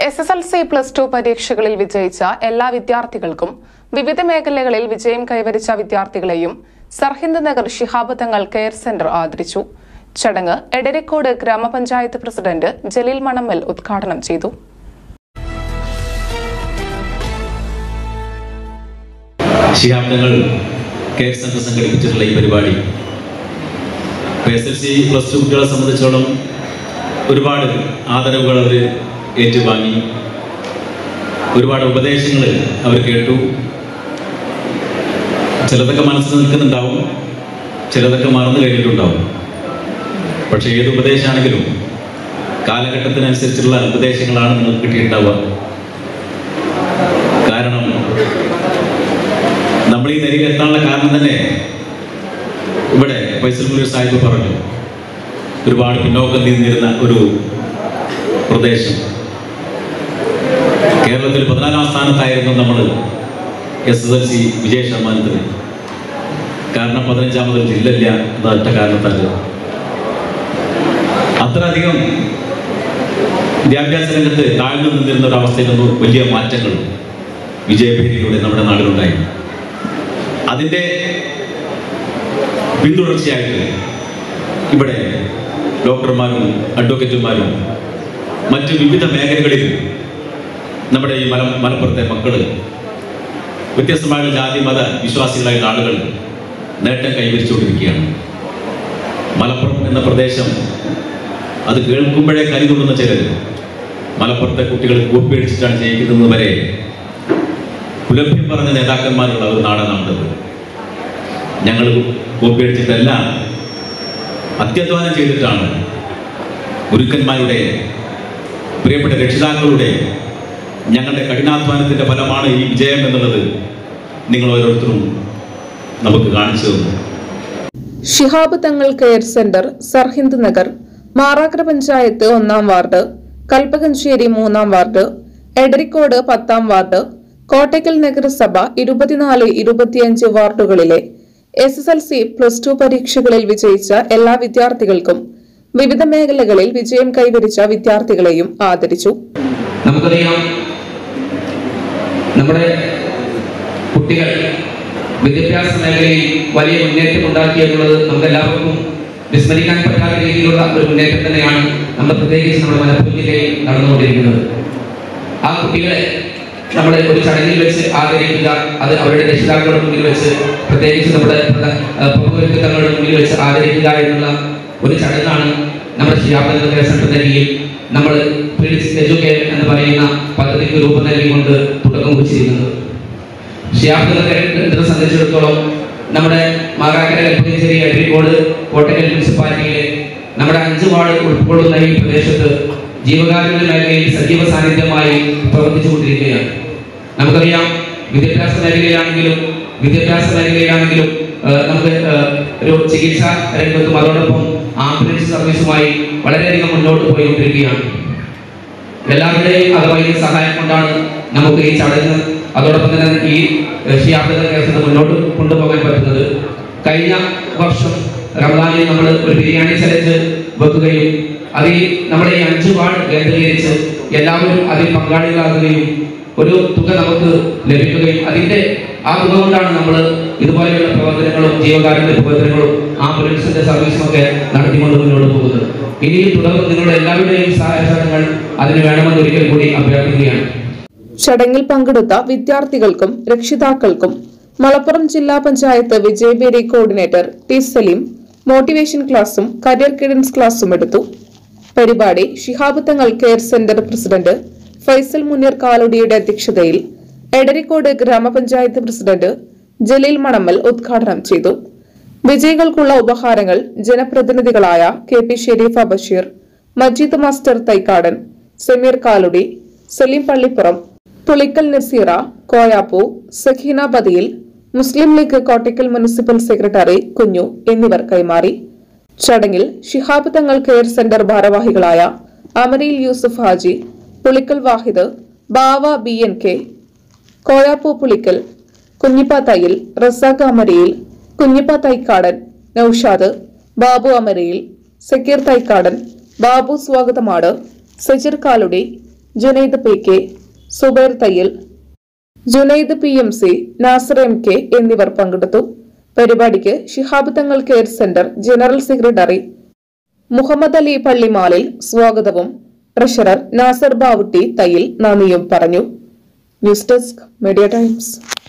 S S L C plus two പരീക്ഷകളിൽ വിജയിച്ച എല്ലാ വിദ്യാർത്ഥികൾക്കും വിവിധ മേഖലകളിൽ വിജയം കൈവരിച്ച വിദ്യാർത്ഥികളെയും സർഹിന്ദ് നഗർ ശിഹാബ് തങ്ങൾ കെയർ സെന്റർ ആദരിച്ചു ചടങ്ങ് എടരിക്കോട് ഗ്രാമപഞ്ചായത്ത് പ്രസിഡന്റ് ജലീൽ മണമ്മൽ ഉദ്ഘാടനം ചെയ്തു ശിഹാബ്ദങ്ങൾ കെയർ സെന്റർ സംഘടിപ്പിച്ചിട്ടുള്ള ഈ പരിപാടി S L C plus two കുട്ടികളെ സംബന്ധിച്ചോളം ഒരുപാട് ആദരവുകൾ അവർ ഏറ്റുവാങ്ങി ഒരുപാട് ഉപദേശങ്ങൾ അവർ കേട്ടു ചിലതൊക്കെ മനസ്സിൽ നിൽക്കുന്നുണ്ടാവും ചിലതൊക്കെ മറന്നു കഴിഞ്ഞിട്ടുണ്ടാവും പക്ഷേ ഏത് ഉപദേശമാണെങ്കിലും കാലഘട്ടത്തിനനുസരിച്ചുള്ള ഉപദേശങ്ങളാണ് നിങ്ങൾക്ക് കിട്ടിയിട്ടുണ്ടാവുക കാരണം നമ്മൾ ഈ നിലയിൽ എത്താനുള്ള കാരണം തന്നെ ഇവിടെ ഫൈസൽ മുനീർ സാഹിബ് പറഞ്ഞു ഒരുപാട് പിന്നോക്കം നീന്നിരുന്ന ഒരു പ്രദേശം കേരളത്തിൽ പതിനാലാം സ്ഥാനത്തായിരുന്നു നമ്മൾ എസ് എസ് എൽ സി വിജയ ശതമാനത്തിൽ കാരണം പതിനഞ്ചാമത് ജില്ലയില്ല എന്നൊറ്റ കാരണത്താൽ അത്രയധികം വിദ്യാഭ്യാസ രംഗത്ത് താഴ്ന്നു നിന്നിരുന്ന ഒരു അവസ്ഥയിൽ നിന്ന് വലിയ മാറ്റങ്ങൾ വിജയഭേരിയിലൂടെ നമ്മുടെ നാട്ടിലുണ്ടായി അതിൻ്റെ പിന്തുടർച്ചയായിട്ട് ഇവിടെ ഡോക്ടർമാരും അഡ്വക്കേറ്റുമാരും മറ്റ് വിവിധ മേഖലകളിൽ നമ്മുടെ ഈ മല മലപ്പുറത്തെ മക്കൾ വ്യത്യസ്തമായ ജാതി മത വിശ്വാസികളായിട്ടുള്ള ആളുകൾ നേട്ടം കൈവരിച്ചുകൊണ്ടിരിക്കുകയാണ് മലപ്പുറം എന്ന പ്രദേശം അത് കേൾക്കുമ്പോഴേ കരുതുള്ളുന്ന ചിലർ മലപ്പുറത്തെ കുട്ടികൾ കൂപ്പിയടിച്ചിട്ടാണ് ജയിക്കുന്നത് വരെ പുലഭ്യം പറഞ്ഞ നേതാക്കന്മാരുള്ള ഒരു നാടാണ് നമ്മുടേത് ഞങ്ങൾ കോപ്പിയടിച്ചിട്ടല്ല അത്യധ്വാനം ചെയ്തിട്ടാണ് ഗുരുക്കന്മാരുടെ പ്രിയപ്പെട്ട രക്ഷിതാക്കളുടെ ഞങ്ങളുടെ കഠിനാധ്വാനത്തിന്റെ ഫലമാണ് ഈ വിജയം എന്നുള്ളത് നിങ്ങൾ ഓരോരുത്തരും നമുക്ക് കാണിച്ചു തന്നു ഷിഹാബ് തങ്ങൾ കെയർ സെന്റർ സർഹിന്ദ് നഗർ മാറാക്കര പഞ്ചായത്ത് ഒന്നാം വാർഡ് കൽപ്പകഞ്ചേരി മൂന്നാം വാർഡ് എടരിക്കോട് പത്താം വാർഡ് കോട്ടയ്ക്കൽ നഗരസഭ ഇരുപത്തിനാല് ഇരുപത്തിയഞ്ച് വാർഡുകളിലെ S S L C plus two പരീക്ഷകളിൽ വിജയിച്ച എല്ലാ വിദ്യാർത്ഥികൾക്കും വിവിധ മേഖലകളിൽ വിജയം കൈവരിച്ച വിദ്യാർത്ഥികളെയും ആദരിച്ചു നമുക്കറിയാം നമ്മുടെ കുട്ടികൾ വിദ്യാഭ്യാസ മേഖലയിൽ വലിയ മുന്നേറ്റം ഉണ്ടാക്കിയെന്നുള്ളത് നമുക്ക് എല്ലാവർക്കും വിസ്മരിക്കാൻ പറ്റാത്ത രീതിയിലുള്ള ഒരു മുന്നേറ്റം തന്നെയാണ് നമ്മൾ പ്രത്യേകിച്ച് നമ്മുടെ മലപ്പുറം ജില്ലയിൽ നടന്നുകൊണ്ടിരിക്കുന്നത് ആ കുട്ടികളെ നമ്മൾ ഒരു ചടങ്ങിൽ വെച്ച് ആദരിക്കുക അത് അവരുടെ രക്ഷിതാക്കളുടെ മുന്നിൽ വെച്ച് പ്രത്യേകിച്ച് നമ്മുടെ പ്രധ- ആ, പ്രമുഖ വ്യക്തിത്വങ്ങളുടെ മുന്നിൽ വെച്ച് ആദരിക്കുക എന്നുള്ള ഒരു ചടങ്ങാണ് നമ്മുടെ ശിയാബ് സെന്റർ നൽകി നമ്മൾ പ്രീഡിസ് എഡ്യൂക്കേഷൻ എന്ന് പറയുന്ന പദ്ധതിക്ക് രൂപം നൽകിക്കൊണ്ട് തുടക്കം കുറിച്ചിരിക്കുന്നത് ഷിയാബ് സെന്ററെ സംബന്ധിച്ചിടത്തോളം നമ്മുടെ മാറാക്കര കൽപ്പകശ്ശേരി അഴീക്കോട് കോട്ടക്കൽ മുനിസിപ്പാലിറ്റിയിലെ നമ്മുടെ അഞ്ച് വാർഡ് ഉൾക്കൊള്ളുന്ന ഈ പ്രദേശത്ത് ജീവകാരുണ്യ മേഖലയിൽ സജീവ സാന്നിധ്യമായി പ്രവർത്തിച്ചുകൊണ്ടിരിക്കുകയാണ് നമുക്കറിയാം വിദ്യാഭ്യാസ മേഖലയിലാണെങ്കിലും വിദ്യാഭ്യാസ മേഖലയിലാണെങ്കിലും ആ, നമുക്ക് ആ, ഒരു ചികിത്സാ രംഗത്തും അതോടൊപ്പം ആംബുലൻസ് സർവീസുമായി വളരെയധികം മുന്നോട്ട് പോയിക്കൊണ്ടിരിക്കുകയാണ് എല്ലാവരുടെയും അതുമായി സഹായം കൊണ്ടാണ് നമുക്ക് ഈ ചടങ്ങ് അതോടൊപ്പം തന്നെ ഈ ഷിയാബ്ദ കേസത്ത് മുന്നോട്ട് കൊണ്ടുപോകാൻ പറ്റുന്നത് കഴിഞ്ഞ വർഷം റമദാനിൽ നമ്മൾ ഒരു ബിരിയാണി ചലഞ്ച് വെക്കുകയും അതിൽ നമ്മുടെ ഈ അഞ്ച് വാർഡ് കേന്ദ്രീകരിച്ച് എല്ലാവരും അതിൽ പങ്കാളികളാകുകയും ഒരു തുക നമുക്ക് ലഭിക്കുകയും അതിന്റെ ആ തുക കൊണ്ടാണ് നമ്മൾ ഇതുപോലെയുള്ള പ്രവർത്തനങ്ങളും ജീവകാരുണ്യ പ്രവർത്തനങ്ങളും ആംബുലൻസിന്റെ സർവീസും ഒക്കെ നടത്തിക്കൊണ്ട് മുന്നോട്ട് പോകുന്നത് ഇനിയും തുടർന്ന് നിങ്ങളുടെ എല്ലാവരുടെയും സഹായ സഹകരണങ്ങൾ അതിന് വേണമെന്ന് ഒരിക്കൽ കൂടി അഭ്യർത്ഥിക്കുകയാണ് ചടങ്ങിൽ പങ്കെടുത്ത വിദ്യാർത്ഥികൾക്കും രക്ഷിതാക്കൾക്കും മലപ്പുറം ജില്ലാ panchayat Vijayabheri coordinator T Saleem motivation ക്ലാസും കരിയർ ഗൈഡൻസ് ക്ലാസും എടുത്തു പരിപാടി Shihab Thangal care centre president Faisal Muneer കാലുടിയുടെ അധ്യക്ഷതയിൽ എടരിക്കോട് ഗ്രാമപഞ്ചായത്ത് പ്രസിഡന്റ് ജലീൽ മണമ്മൽ ഉദ്ഘാടനം ചെയ്തു വിജയികൾക്കുള്ള ഉപഹാരങ്ങൾ ജനപ്രതിനിധികളായ K P Sherifa Basheer Majeed master Thaikkadan Sameer Kaludi Saleem Pallippuram Pulikkal Naseera Koyappu Sakheena Badiyil Muslim League Kottakkal municipal secretary Kunju എന്നിവർ കൈമാറി ചടങ്ങിൽ ഷിഹാബ് തങ്ങൾ കെയർ സെന്റർ ഭാരവാഹികളായ അമരിയിൽ യൂസുഫ് ഹാജി പുളിക്കൽ വാഹിദ് ബാവ B N K Koyappu Pulikkal Kunhippa Thayyil Razak Amariyil Kunhippa Thaikkadan Noushad Babu Amariyil Sakir Thaikkadan Babu സ്വാഗതമാട് Sajir Kaludi Junaid P K Subair Thayyil Junaid P M C Nasar M K എന്നിവർ പങ്കെടുത്തു പരിപാടിക്ക് Shihab Thangal care centre general secretary Muhammad Ali Pallimalil സ്വാഗതവും ട്രഷറർ നാസർ ബാവുട്ടി തയ്യിൽ നന്ദിയും പറഞ്ഞു ന്യൂസ് ഡെസ്ക് മീഡിയ ടൈംസ്